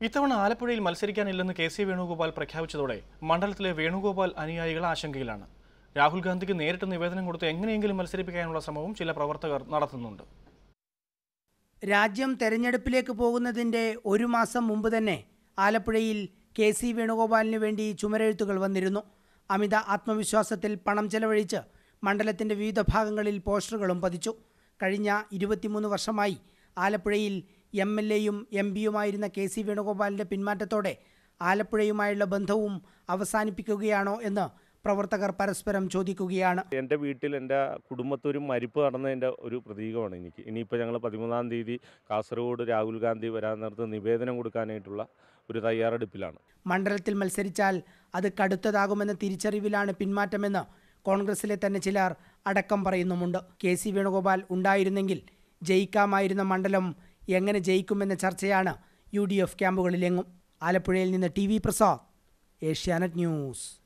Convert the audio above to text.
ഇത്തവണ ആലപ്പുഴയിൽ മത്സരിക്കാനില്ലെന്ന് K C Venugopal പ്രഖ്യാപിച്ചതോടെ മണ്ഡലത്തിലെ വേണുഗോപാൽ അനുയായികൾ ആശങ്കയിലാണ് രാഹുൽ ഗാന്ധിക്ക് നേരിട്ട് നിവേദനം കൊടുത്ത് എങ്ങനെയെങ്കിലും മത്സരിപ്പിക്കാനുള്ള ശ്രമവും ചില പ്രവർത്തകർ നടത്തുന്നുണ്ട് രാജ്യം തെരഞ്ഞെടുപ്പിലേക്ക് പോകുന്നതിൻ്റെ ഒരു മാസം മുമ്പ് തന്നെ ആലപ്പുഴയിൽ കെ സി വേണുഗോപാലിന് വേണ്ടി ചുമരെഴുത്തുകൾ വന്നിരുന്നു അമിത ആത്മവിശ്വാസത്തിൽ പണം ചെലവഴിച്ച് മണ്ഡലത്തിൻ്റെ വിവിധ ഭാഗങ്ങളിൽ പോസ്റ്ററുകളും പതിച്ചു കഴിഞ്ഞ ഇരുപത്തിമൂന്ന് വർഷമായി ആലപ്പുഴയിൽ എം എൽ എയും എം പിയുമായിരുന്ന കെ സി വേണുഗോപാലിൻ്റെ പിന്മാറ്റത്തോടെ ആലപ്പുഴയുമായുള്ള ബന്ധവും അവസാനിപ്പിക്കുകയാണോ എന്ന് പ്രവർത്തകർ പരസ്പരം ചോദിക്കുകയാണ് എൻ്റെ വീട്ടിൽ എൻ്റെ കുടുംബത്തൊരു മരിപ്പ് നടന്നതിൻ്റെ ഒരു പ്രതീകമാണ് എനിക്ക് ഇനിയിപ്പോൾ ഞങ്ങൾ പതിമൂന്നാം തീയതി കാസർഗോഡ് രാഹുൽ ഗാന്ധി വരാൻ നേരത്ത് നിവേദനം കൊടുക്കാനായിട്ടുള്ള ഒരു തയ്യാറെടുപ്പിലാണ് മണ്ഡലത്തിൽ മത്സരിച്ചാൽ അത് കടുത്തതാകുമെന്ന തിരിച്ചറിവിലാണ് പിന്മാറ്റമെന്ന് കോൺഗ്രസിലെ തന്നെ ചിലർ അടക്കം പറയുന്നുമുണ്ട് കെ സി വേണുഗോപാൽ ഉണ്ടായിരുന്നെങ്കിൽ ജയിക്കാമായിരുന്ന മണ്ഡലം എങ്ങനെ ജയിക്കുമെന്ന ചർച്ചയാണ് യു ഡി എഫ് ക്യാമ്പുകളിലെങ്ങും ആലപ്പുഴയിൽ നിന്ന് T V Prasad Asianet news